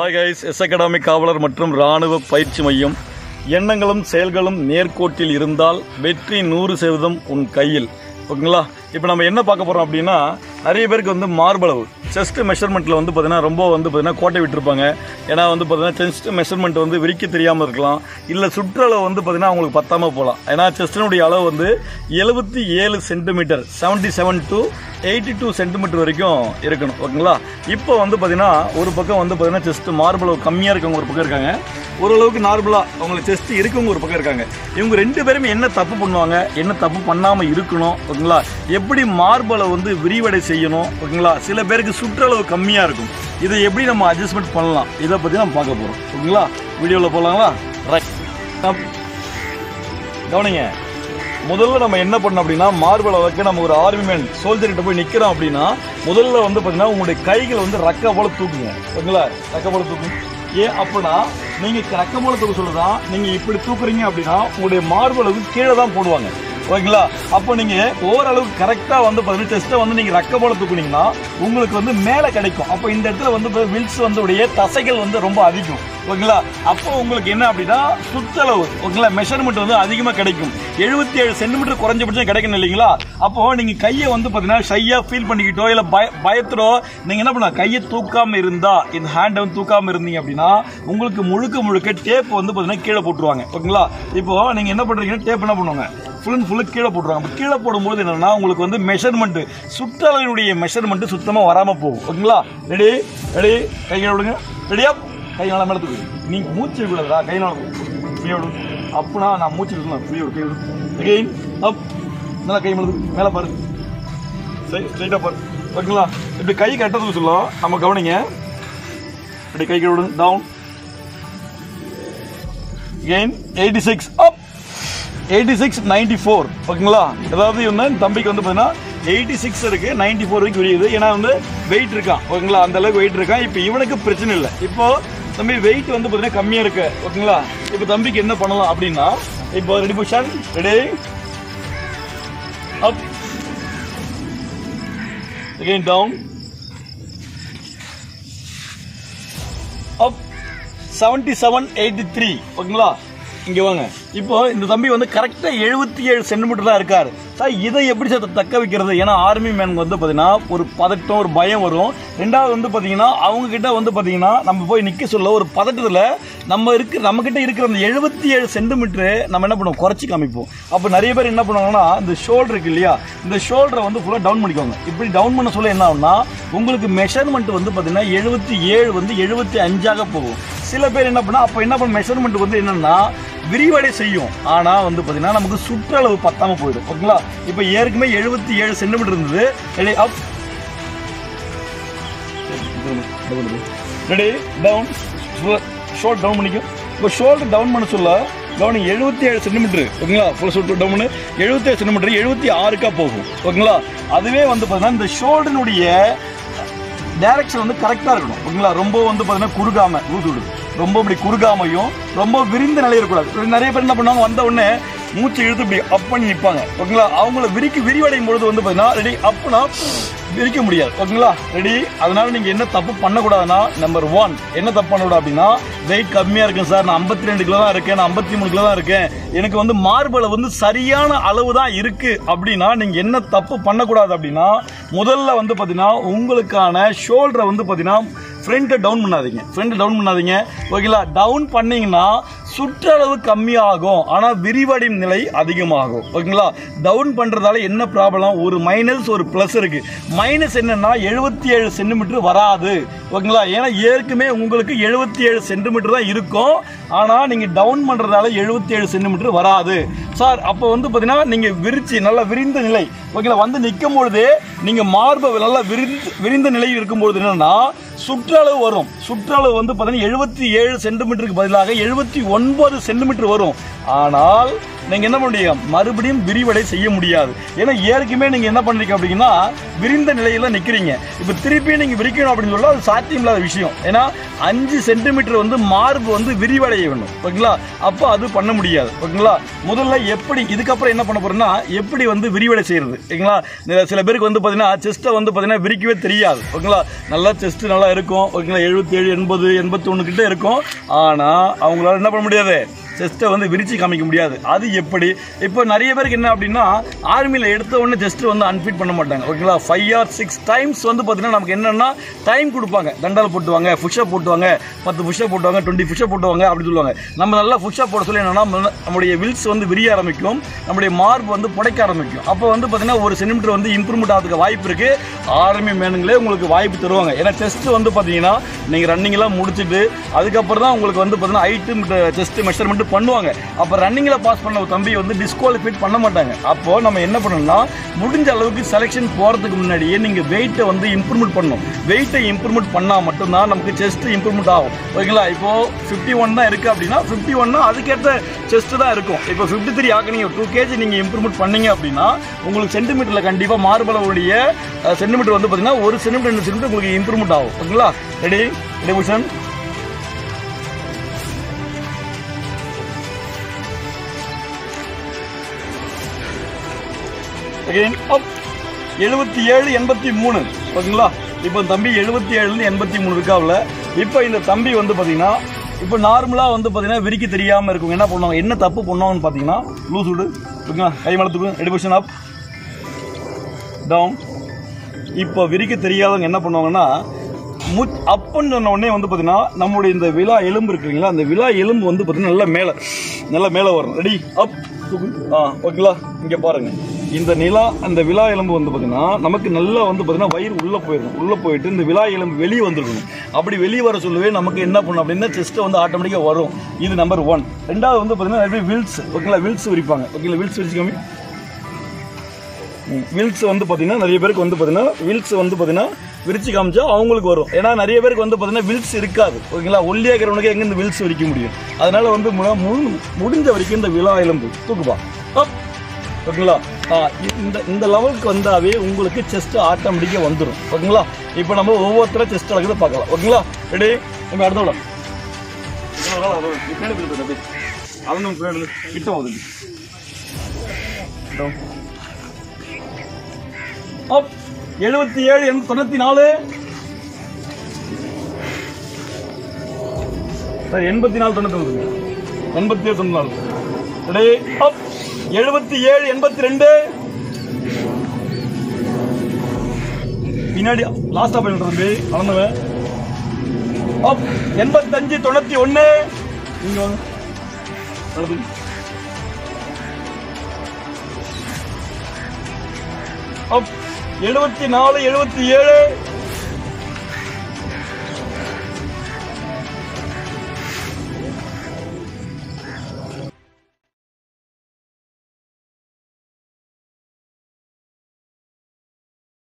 Hi guys S academy காவலர் மற்றும் இராணுவ பயிற்சி மையம் எண்ணங்களும் செயல்களும் நேர்கோட்டில் இருந்தால் வெற்றி நூறு சதவீதம் உன் கையில் ஓகேங்களா இப்போ நம்ம என்ன பார்க்க போகிறோம் அப்படின்னா நிறைய பேருக்கு வந்து மார்பளவு செஸ்ட் மெஷர்மெண்ட்டில் வந்து பார்த்தீங்கன்னா ரொம்ப வந்து பார்த்தீங்கன்னா கோட்டை விட்டுருப்பாங்க ஏன்னா வந்து பார்த்தீங்கன்னா செஸ்ட் மெஷர்மெண்ட் வந்து விரிக்க தெரியாமல் இருக்கலாம் இல்லை சுற்றளவு வந்து பார்த்தீங்கன்னா அவங்களுக்கு பத்தாமல் போகலாம் ஏன்னா செஸ்டினுடைய அளவு வந்து எழுபத்தி ஏழு centimetre seventy seven to eighty two centimetre வரைக்கும் இருக்கணும் ஓகேங்களா இப்போ வந்து பார்த்தீங்கன்னா ஒரு பக்கம் வந்து பார்த்தீங்கன்னா செஸ்ட் மார்பளவு கம்மியாக இருக்கவங்க ஒரு பக்கம் இருக்காங்க ஓரளவுக்கு நார்மலாக அவங்களுக்கு செஸ்ட் இருக்கவங்க ஒரு பக்கம் இருக்காங்க இவங்க ரெண்டு பேருமே என்ன தப்பு பண்ணுவாங்க என்ன தப்பு பண்ணாமல் இருக்கணும் ஓகேங்களா எப்படி மார்பளவு வந்து விரிவடை செய்யணும் ஓகேங்களா சில பேருக்கு சுற்றளவு கம்மியாக இருக்கும் இதை எப்படி நம்ம அட்ஜஸ்ட்மெண்ட் பண்ணலாம் இதை பற்றி நம்ம பார்க்க போகிறோம் ஓகேங்களா வீடியோவில் போகலாங்களா ரைட் கவனிங்க முதல்ல நம்ம என்ன பண்ணோம் அப்படின்னா மார்பல் அளவுக்கு நம்ம ஒரு ஆர்மி மேன் சோல்ஜர் கிட்ட போய் நிக்கிறோம் அப்படின்னா முதல்ல வந்து பாத்தீங்கன்னா உங்களுடைய கைகள் வந்து ரக்க போல தூக்குங்க ஓகேங்களா ரக்க போல தூக்குங்க ஏன் அப்படின்னா நீங்க ரக்க போல தூக்க சொல்லுதான் நீங்க இப்படி தூக்குறீங்க அப்படின்னா உங்களுடைய மார்பளவுக்கு கீழே தான் போடுவாங்க ஓகேங்களா அப்போ நீங்க ஓரளவுக்கு கரெக்டா வந்து பாத்தீங்கன்னா டெஸ்ட்டை வந்து நீங்க ரக்க போல தூக்குனீங்கன்னா உங்களுக்கு வந்து மேலே கிடைக்கும் அப்போ இந்த இடத்துல வந்து வில்ஸ் வந்து உடைய தசைகள் வந்து ரொம்ப அதிகம் ஓகேங்களா அப்போ உங்களுக்கு என்ன அப்படின்னா சுற்றளவு ஓகேங்களா மெஷர்மெண்ட் வந்து அதிகமாக கிடைக்கும் எழுபத்தி ஏழு சென்டிமீட்டர் குறைஞ்சபட்சம் கிடைக்கணும் இல்லைங்களா அப்போ நீங்க கையை வந்து பார்த்தீங்கன்னா ஷையா ஃபீல் பண்ணிக்கிட்டோ இல்லை பய பயத்துறோ நீங்க என்ன பண்ணலாம் கையை தூக்காம இருந்தா இந்த ஹேண்டை வந்து தூக்காம இருந்தீங்க அப்படின்னா உங்களுக்கு முழுக்க முழுக்க டேப் வந்து பார்த்தீங்கன்னா கீழே போட்டுருவாங்க ஓகேங்களா இப்போ நீங்க என்ன பண்றீங்கன்னா டேப் என்ன பண்ணுவாங்க ஃபுல் அண்ட் ஃபுல்லு கீழே போட்டுருவாங்க அப்போ கீழே போடும்போது என்னன்னா உங்களுக்கு வந்து மெஷர்மெண்ட் சுற்றளவினுடைய மெஷர்மெண்ட் சுத்தமாக வராமல் போகும் ஓகேங்களா ரெடி ரெடி கைகளை விடுங்க ரெடியா கை நாள மேலே தூக்கு நீ மூச்சு விடாதா கை நாள ஃப்ரீ விடு அப்பனா நான் மூச்சு விடலாம் ஃப்ரீ விடு கை விடு அகைன் அப் நல்லா கை மேலே தூக்கு மேலே பாரு சரி ஸ்ட்ரைட்டாக பாரு ஓகேங்களா இப்படி கை கட்டதுக்கு சொல்லலாம் நம்ம கவனிங்க இப்படி கை கை விடுங்க டவுன் again 86 up 86 94 ஓகேங்களா அதாவது வந்து இந்த தம்பிக்கு வந்து பார்த்தீங்கன்னா எயிட்டி சிக்ஸ் இருக்கு நைன்டி ஃபோர் வரைக்கும் விரியுது ஏன்னா வந்து வெயிட் இருக்கான் ஓகேங்களா அந்த அளவுக்கு வெயிட் இருக்கான் இப்போ இவனுக்கு பிரச்சனை இல்லை இப்போ தம்பி வெயிட் வந்து பார்த்தீங்கன்னா கம்மியாக இருக்கு ஓகேங்களா இப்போ தம்பிக்கு என்ன பண்ணலாம் அப்படின்னா இப்போ ready position ready up again down up seventy seven eighty three ஓகேங்களா இங்க வாங்க இப்போ இந்த தம்பி வந்து கரெக்டா எழுபத்தி ஏழு சென்டிமீட்டர் தான் இருக்காரு சார் இதை எப்படி சார் தக்க வைக்கிறது ஏன்னா ஆர்மி மேன் வந்து பாத்தீங்கன்னா ஒரு பதட்டம் ஒரு பயம் வரும் ரெண்டாவது வந்து பாத்தீங்கன்னா அவங்க கிட்ட வந்து பாத்தீங்கன்னா நம்ம போய் நிக்க சொல்ல ஒரு பதட்டத்துல நம்ம இருக்கு நம்ம கிட்ட இருக்கிற அந்த எழுபத்தி ஏழு சென்டிமீட்டர் நம்ம என்ன பண்ணுவோம் குறைச்சி காமிப்போம் அப்போ நிறைய பேர் என்ன பண்ணுவாங்கன்னா இந்த ஷோல்டர் இருக்கு இல்லையா இந்த ஷோல்டரை வந்து ஃபுல்லாக டவுன் பண்ணிக்கோங்க இப்படி டவுன் பண்ண சொல்ல என்ன ஆகும்னா உங்களுக்கு மெஷர்மெண்ட் வந்து பார்த்தீங்கன்னா எழுபத்தி ஏழு வந்து எழுபத்தி அஞ்சாக போகும் சில பேர் என்ன பண்ணா அப்போ என்ன பண்ண மெஷர்மெண்ட் வந்து என்னன்னா விரிவடை செய்யும் ஆனா வந்து பாத்தீங்கன்னா நமக்கு சுற்றளவு பத்தாம போயிடும் ஓகேங்களா இப்போ ஏற்கனவே எழுபத்தி ஏழு சென்டிமீட்டர் இருந்தது ready up ready down shoulder down பண்ணிக்கும் இப்போ ஷோல்டர் டவுன் பண்ண சொல்ல கவனி எழுபத்தி ஏழு சென்டிமீட்டர் ஓகேங்களா ஃபுல் ஷோல்டர் டவுன் எழுபத்தி ஏழு சென்டிமீட்டர் எழுபத்தி ஆறுக்கா போகும் ஓகேங்களா அதுவே வந்து பார்த்தீங்கன்னா இந்த ஷோல்டனுடைய டைரக்ஷன் வந்து கரெக்டாக இருக்கணும் ஓகேங்களா ரொம்ப வந்து பார்த்தீங்கன்னா குறுகாம லூஸ் விடு ரொம்ப இப்படி குறுகாமையும் ரொம்ப விரிந்த நிலை இருக்கக்கூடாது நிறைய பேர் என்ன பண்ணுவாங்க வந்த உடனே மூச்சு இழுத்து இப்படி அப் பண்ணி நிற்பாங்க ஓகேங்களா அவங்கள விரிக்கு விரிவடையும் பொழுது வந்து பார்த்தீங்கன்னா ரெடி அப்னா விரிக்க முடியாது ஓகேங்களா ரெடி அதனால நீங்க என்ன தப்பு பண்ணக்கூடாதுன்னா நம்பர் ஒன் என்ன தப்பு பண்ணக்கூடாது அப்படின்னா வெயிட் கம்மியா இருக்கேன் சார் நான் ஐம்பத்தி ரெண்டு கிலோ தான் இருக்கேன் நான் ஐம்பத்தி மூணு கிலோ தான் இருக்கேன் எனக்கு வந்து மார்பளவு வந்து சரியான அளவு தான் இருக்கு அப்படின்னா நீங்க என்ன தப்பு பண்ணக்கூடாது அப்படின்னா முதல்ல வந்து பாத்தீங்கன்னா உங்களுக்கான ஷோல்டரை வந்து பாத்தீங்கன்னா ஃப்ரண்ட்டை டவுன் பண்ணாதீங்க ஃப்ரண்ட் டவுன் பண்ணாதீங்க ஓகேங்களா டவுன் பண்ணீங்கன்னா சுற்றளவு கம்மியாகும் ஆனால் விரிவடையும் நிலை அதிகமாகும் ஓகேங்களா டவுன் பண்ணுறதால என்ன ப்ராப்ளம் ஒரு மைனஸ் ஒரு ப்ளஸ் இருக்கு மைனஸ் என்னன்னா எழுபத்தி ஏழு சென்டிமீட்டர் வராது ஓகேங்களா ஏன்னா ஏற்கனவே உங்களுக்கு எழுபத்தி ஏழு சென்டிமீட்டர் தான் இருக்கும் ஆனால் நீங்கள் டவுன் பண்ணுறதால எழுபத்தி ஏழு சென்டிமீட்டர் வராது சார் அப்போ வந்து பார்த்தீங்கன்னா நீங்கள் விரிச்சு நல்லா விரிந்த நிலை ஓகேங்களா வந்து நிற்கும் பொழுது நீங்கள் மார்பை நல்லா விரிந்து விரிந்த நிலையில் இருக்கும்பொழுது என்னன்னா சுற்றளவு வரும் சுற்றளவு வந்து பார்த்தீங்கன்னா எழுபத்தி ஏழு சென்டிமீட்டருக்கு பதிலாக எழுபத்தி ஒன்பது சென்டிமீட்டர் வரும் ஆனால் நீங்க என்ன பண்ண முடியும் மறுபடியும் விரிவடை செய்ய முடியாது ஏன்னா ஏற்கனவே நீங்க என்ன பண்றீங்க அப்படின்னா விரிந்த நிலையில நிக்கிறீங்க இப்ப திருப்பி நீங்க விரிக்கணும் அப்படின்னு சொல்ல அது சாத்தியம் இல்லாத விஷயம் ஏன்னா அஞ்சு சென்டிமீட்டர் வந்து மார்பு வந்து விரிவடைய வேணும் ஓகேங்களா அப்போ அது பண்ண முடியாது ஓகேங்களா முதல்ல எப்படி இதுக்கப்புறம் என்ன பண்ண போறோம்னா எப்படி வந்து விரிவடை செய்யறது ஓகேங்களா இந்த சில பேருக்கு வந்து பாத்தீங்கன்னா செஸ்ட்டை வந்து பாத்தீங்கன்னா விரிக்கவே தெரியாது ஓகேங்களா நல்லா செஸ்ட் நல்லா தான் இருக்கும் ஓகேங்களா எழுபத்தி ஏழு எண்பது எண்பத்தொன்று கிட்ட இருக்கும் ஆனால் அவங்களால என்ன பண்ண முடியாது செஸ்ட்டை வந்து விரிச்சு காமிக்க முடியாது அது எப்படி இப்போ நிறைய பேருக்கு என்ன அப்படின்னா ஆர்மியில் எடுத்த உடனே ஜஸ்ட் வந்து அன்ஃபிட் பண்ண மாட்டாங்க ஓகேங்களா ஃபைவ் ஆர் சிக்ஸ் டைம்ஸ் வந்து பார்த்தீங்கன்னா நமக்கு என்னென்னா டைம் கொடுப்பாங்க தண்டால் போட்டுவாங்க புஷ்அப் போட்டுவாங்க பத்து புஷ்அப் போட்டுவாங்க டுவெண்ட்டி புஷ்அப் போட்டுவாங்க அப்படி சொல்லுவாங்க நம்ம நல்லா புஷ்அப் போட சொல்லி என்னன்னா நம்ம- நம்முடைய வில்ஸ் வந்து விரிய ஆரம்பிக்கும் நம்முடைய மார்பு வந்து புடைக்க ஆரம்பிக்கும் அப்போ வந்து பார்த்தீங்கன்னா ஒரு சென்டிமீட்டர் வந்து இம்ப்ரூவ்மெண்ட் ஆகிறதுக்கு வாய்ப்பு இருக்கு ஆர்மி மேனுங்களே உங்களுக்கு வாய்ப்பு தருவாங்க ஏன்னா டெஸ்ட் வந்து பார்த்தீங்கன்னா நீங்கள் ரன்னிங்லாம் முடிச்சுட்டு அதுக்கப்புறம் தான் உங்களுக்கு வந்து பார்த்தீங்கன்னா ஹைட்டு செஸ்ட் மெஷர்மெண்ட் பண்ணுவாங்க அப்போ ரன்னிங்கில் பாஸ் பண்ண ஒரு தம்பி வந்து டிஸ்குவாலிஃபைட் பண்ண மாட்டாங்க அப்போ நம்ம என்ன பண்ணணும்னா முடிஞ்ச அளவுக்கு செலெக்ஷன் போகிறதுக்கு முன்னாடியே நீங்கள் வெயிட்டை வந்து இம்ப்ரூவ்மெண்ட் பண்ணணும் வெயிட்டை இம்ப்ரூவ்மெண்ட் பண்ணால் மட்டும்தான் நமக்கு செஸ்ட் இம்ப்ரூவ்மெண்ட் ஆகும் ஓகேங்களா இப்போ ஃபிஃப்டி ஒன் தான் இருக்குது அப்படின்னா ஃபிஃப்டி ஒன்னா அதுக்கேற்ற செஸ்ட் தான் இருக்கும் இப்போ ஃபிஃப்டி த்ரீ ஆக்குனீங்க டூ கேஜி நீங்கள் இம்ப்ரூவ்மெண்ட் பண்ணீங்க அப்படின்னா உங்களுக்கு சென்டிமீட்டரில் கண்டிப்பாக மார்பளவுடைய சென்டிமீட்டர் வந்து பார்த்தீங்கன்னா ஒரு சென்டிமீட்டர் ரெண்டு சென்டிமீட்டர் உங்களுக்கு இம்ப்ரூவ்மெண்ட் ஆகும் ஓகேங்களா ரெடி ரெடி புஷன் அகைன் அப் எழுபத்தி ஏழு எண்பத்தி மூணு ஓகேங்களா இப்போ தம்பி எழுபத்தி ஏழுலேருந்து எண்பத்தி மூணு இருக்காவில் இப்போ இந்த தம்பி வந்து பார்த்தீங்கன்னா இப்போ நார்மலாக வந்து பார்த்தீங்கன்னா விரிக்க தெரியாமல் இருக்கும் என்ன பண்ணுவாங்க என்ன தப்பு பண்ணுவாங்கன்னு பார்த்தீங்கன்னா லூஸ் விடு ஓகேங்களா கை மலத்துக்கு எடுபஷன் அப் டவுன் இப்போ விரிக்க தெரியாதவங்க என்ன பண்ணுவாங்கன்னா முச் அப்புன்னு சொன்ன உடனே வந்து பார்த்தீங்கன்னா நம்மளுடைய இந்த விழா எலும்பு இருக்குங்களா அந்த விழா எலும்பு வந்து பார்த்தீங்கன்னா நல்லா மேலே நல்லா மேலே வரும் ரெடி அப் ஆ ஓகேங்களா இங்கே பாருங்க இந்த நிலா அந்த விழா எலும்பு வந்து பார்த்தீங்கன்னா நமக்கு நல்லா வந்து பார்த்தீங்கன்னா வயிறு உள்ளே போயிடும் உள்ளே போயிட்டு இந்த விழா எலும்பு வெளியே வந்துருக்கணும் அப்படி வெளியே வர சொல்லவே நமக்கு என்ன பண்ணும் அப்படின்னா செஸ்ட்டை வந்து ஆட்டோமேட்டிக்காக வரும் இது நம்பர் ஒன் ரெண்டாவது வந்து பார்த்தீங்கன்னா நிறைய வில்ஸ் ஓகேங்களா வில்ஸ் விரிப்பாங்க ஓகேங்களா வில்ஸ் விரிச்சுக்காமி வில்ஸ் வந்து பார்த்தீங்கன்னா நிறைய பேருக்கு வந்து பார்த்தீங்கன்னா வில்ஸ் வந்து பார்த்தீங்கன்னா விரிச்சு காமிச்சா அவங்களுக்கு வரும் ஏன்னா நிறைய பேருக்கு வந்து பார்த்தீங்கன்னா வில்ஸ் இருக்காது ஓகேங்களா ஒல்லியா இருக்கிறவனுக்கு எங்க இந்த வில்ஸ் விரிக்க முடியும் அதனால வந்து மு- மு- முடிஞ்ச வரைக்கும் இந்த விழா எலும்பு தூக்குப்பா அப். ஓகேங்களா ஆ, இந்த இந்த லெவலுக்கு வந்தாவே உங்களுக்கு செஸ்ட் ஆட்டோமேட்டிக்காக வந்துடும் ஓகேங்களா இப்போ நம்ம ஒவ்வொருத்தர செஸ்ட் அளக்குறத பார்க்கலாம் ஓகேங்களா ரெடி நம்ம அடுத்த விட அவங்க கிட்ட போகுது Down. அப் எழுபத்தி ஏழு எண் தொண்ணூத்தி நாலு சார் எண்பத்தி நாலு தொண்ணூத்தி ஒன்பது எண்பத்தி ஏழு தொண்ணூத்தி நாலு ரெடி அப் எழுபத்தி ஏழு எண்பத்தி ரெண்டு பின்னாடி லாஸ்டா போயிட்டு தம்பி அளந்தவன் அப் எண்பத்தஞ்சு தொண்ணூத்தி ஒன்னு நீங்க வாங்க அடுத்து அப் எழுபத்தி நாலு எழுபத்தி ஏழு